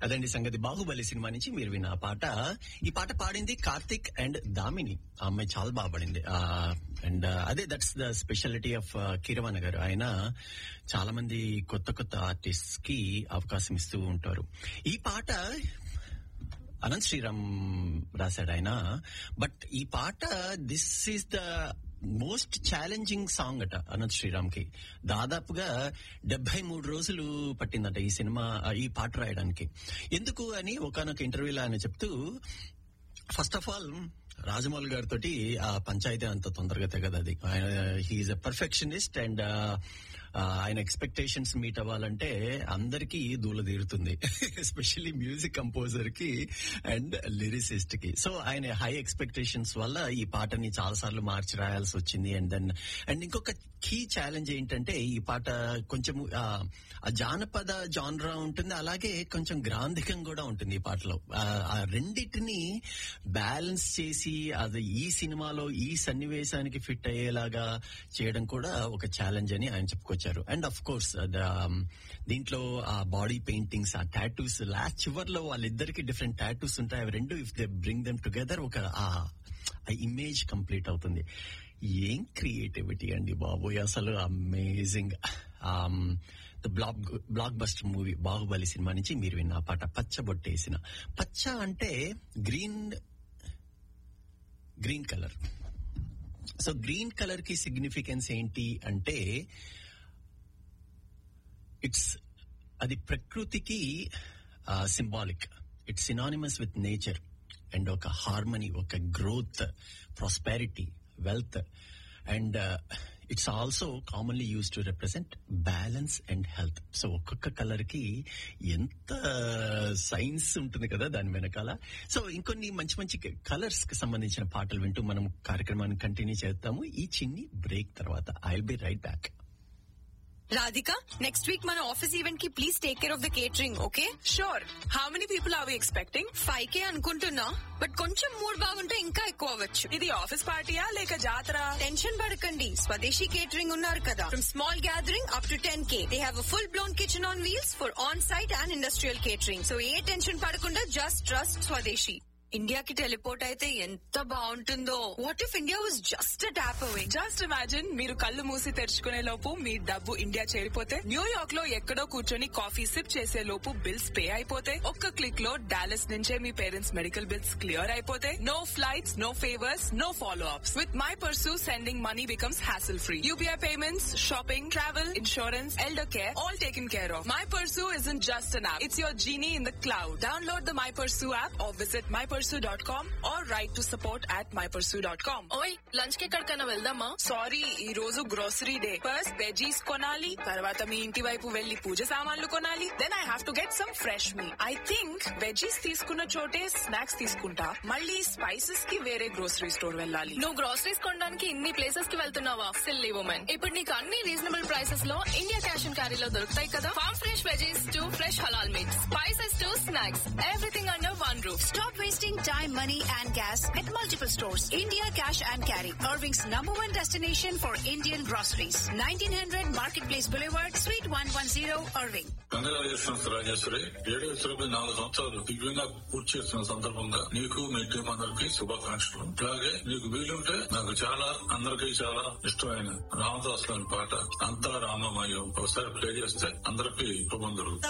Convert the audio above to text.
అదండి సంగతి బాహుబలి సినిమా నుంచి మీరు విన్న ఆ పాట ఈ పాట పాడింది కార్తిక్ అండ్ దామిని ఆ అమ్మాయి చాలా బాగా పాడింది అండ్ అదే that's the speciality of Keeravani garu ఆయన చాలా మంది కొత్త కొత్త ఆర్టిస్ట్ కి అవకాశం ఇస్తూ ఉంటారు ఈ పాట అనంత్ శ్రీరామ్ రాశాడు ఆయన బట్ ఈ పాట this is the most challenging song అట అనంత్ శ్రీరామ్ కి దాదాపుగా డెబ్బై మూడు రోజులు పట్టిందట ఈ సినిమా ఈ పాట రాయడానికి ఎందుకు అని ఒకనొక ఇంటర్వ్యూలో ఆయన చెప్తూ ఫస్ట్ ఆఫ్ ఆల్ రాజమౌళి గారితో ఆ పంచాయతీ అంత తొందరగా తెగదు అది హీఈస్ ఎ పర్ఫెక్షనిస్ట్ అండ్ ఆయన ఎక్స్పెక్టేషన్స్ మీట్ అవ్వాలంటే అందరికీ దూల తీరుతుంది ఎస్పెషల్లీ మ్యూజిక్ కంపోజర్ కి అండ్ లిరిసిస్ట్ కి సో ఆయన హై ఎక్స్పెక్టేషన్స్ వల్ల ఈ పాటని చాలా సార్లు మార్చి రాయాల్సి వచ్చింది అండ్ దెన్ అండ్ ఇంకొక కీ ఛాలెంజ్ ఏంటంటే ఈ పాట కొంచెం ఆ జానపద జాన్రా ఉంటుంది అలాగే కొంచెం గ్రాంధికం కూడా ఉంటుంది ఈ పాటలో ఆ రెండింటిని బ్యాలెన్స్ చేసి అది ఈ సినిమాలో ఈ సన్నివేశానికి ఫిట్ అయ్యేలాగా చేయడం కూడా ఒక ఛాలెంజ్ అని ఆయన చెప్పుకొచ్చారు అండ్ అఫ్ కోర్స్ దీంట్లో ఆ బాడీ పెయింటింగ్స్ ఆ టాటూస్ లాస్ట్ చివర్లో వాళ్ళిద్దరికి డిఫరెంట్ టాటూస్ ఉంటాయి అవి రెండు if they bring them together ఒక ఆ ఇమేజ్ కంప్లీట్ అవుతుంది ఏం క్రియేటివిటీ అండి బాబోయ్ అసలు amazing the block blockbuster movie Baahubali cinema నుంచి మీరు విన్న ఆ పాట పచ్చబొట్టేసిన పచ్చ అంటే green green colour so green colour కి సిగ్నిఫికెన్స్ ఏంటి అంటే ఇట్స్ అది ప్రకృతికి symbolic it's synonymous with nature and ఒక హార్మనీ ఒక growth prosperity wealth and it's also commonly use to represent balance and health so ఒక్కొక్క కలర్ కి ఎంత సైన్స్ ఉంటుంది కదా దాని వెనకాల సో ఇంకొన్ని మంచి మంచి కలర్స్ కి సంబంధించిన పాటలు వింటూ మనం కార్యక్రమాన్ని కంటిన్యూ చేస్తాము ఈ చిన్ని బ్రేక్ తర్వాత I will be right back Radhika, next week మన ఆఫీస్ ఈవెంట్ కి please take care of the catering okay sure how many people are we expecting five K అనుకుంటున్నా బట్ కొంచెం మూడ్ బాగుంటే ఇంకా ఎక్కువ అవ్వచ్చు ఇది ఆఫీస్ పార్టీయా లేక జాతర టెన్షన్ పడకండి స్వదేశీ కేటరింగ్ ఉన్నారు కదా from small gathering up to ten K they have full blown kitchen on wheels for on site and industrial catering so ఏ టెన్షన్ పడకుండా జస్ట్ ట్రస్ట్ స్వదేశీ ఇండియాకి టెలిపోర్ట్ అయితే ఎంత బాగుంటుందో what if India was just tap away just imagine మీరు కళ్ళు మూసి తెరుచుకునే లోపు మీ డబ్బు ఇండియా చేరిపోతే న్యూయార్క్ లో ఎక్కడో కూర్చొని కాఫీ సిప్ చేసే లోపు బిల్స్ పే అయిపోతే ఒక్క క్లిక్ లో డాలస్ నుంచే మీ పేరెంట్స్ మెడికల్ బిల్స్ క్లియర్ అయిపోతే no flights no favours no follow ups with my Pursue sending money becomes hassle free UPI payments shopping travel insurance elder care all taken care of my Pursue is in just an app it's your genie in the cloud download the my Pursue app or visit my mypursue.com or write to support at mypursue.com. ఓయ్ lunch కి ఎక్కడికైనా వెళ్దామా sorry ఈ రోజు grocery day first veggies కొనాలి తర్వాత మీ ఇంటి వైపు వెళ్లి పూజ సామాన్లు కొనాలి then I have to get some fresh మీ ఐ థింక్ వెజీస్ తీసుకున్న చోటే స్నాక్స్ తీసుకుంటా మళ్ళీ స్పైసెస్ కి వేరే గ్రోసరీ స్టోర్ వెళ్ళాలి నువ్వు గ్రోసరీస్ కొనడానికి ఇన్ని ప్లేసెస్ కి వెళ్తున్నావా సిల్లీ ఉమెన్ ఇప్పుడు నీకు అన్ని రీజనబుల్ ప్రైసెస్ లో ఇండియా క్యాష్ అండ్ క్యారీలో దొరుకుతాయి కదా farm fresh veggies to fresh halal meats spices to snacks everything under one roof Stop wasting time, money, and gas at multiple stores. India Cash and Carry, Irving's number one destination for Indian groceries. 1900 Marketplace Boulevard, Suite 110, Irving. Congratulations Rajeswari radio Surabhi నాలుగు సంవత్సరాలు దివ్యంగా పూర్తి చేస్తున్న సందర్భంగా నీకు మీ team అందరికి శుభాకాంక్షలు అలాగే నీకు వీలుంటే నాకు చాలా అందరికీ చాలా ఇష్టమైన రామదాస్ గారి పాట అంతా రామమయం ఒకసారి ప్లే చేస్తే అందరికీ శుభం దొరుకుతుంది